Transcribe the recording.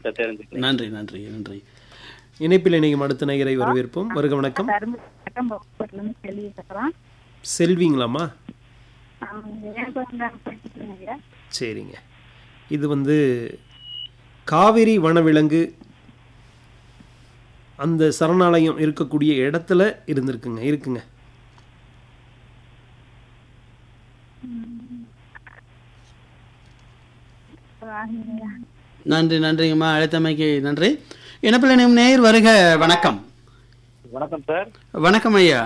sir தெரிஞ்சுக்கிறேன் நன்றி நன்றி நன்றி இணைப்பில் இணையும் அடுத்த நேயரை வரவேற்போம் வருக வணக்கம் தருமபுரி மாவட்டம் பகுப்பட்டிலேருந்து செல்வி பேசுகிறோம் செல்விங்களாம்மா எனக்கு வந்து படிச்சுக்கிறேன் ஐயா சரிங்க இது வந்து காவிரி வனவிலங்கு அந்த சரணாலயம் இருக்கக்கூடிய இடத்துல இருந்திருக்குங்க இருக்குங்க வாங்க நன்றி நன்றிங்கம்மா அழைத்தமைக்கு நன்றி இணைப்பில் இணையும் நேயர் வருக வணக்கம் வணக்கம் சார் வணக்கம் ஐயா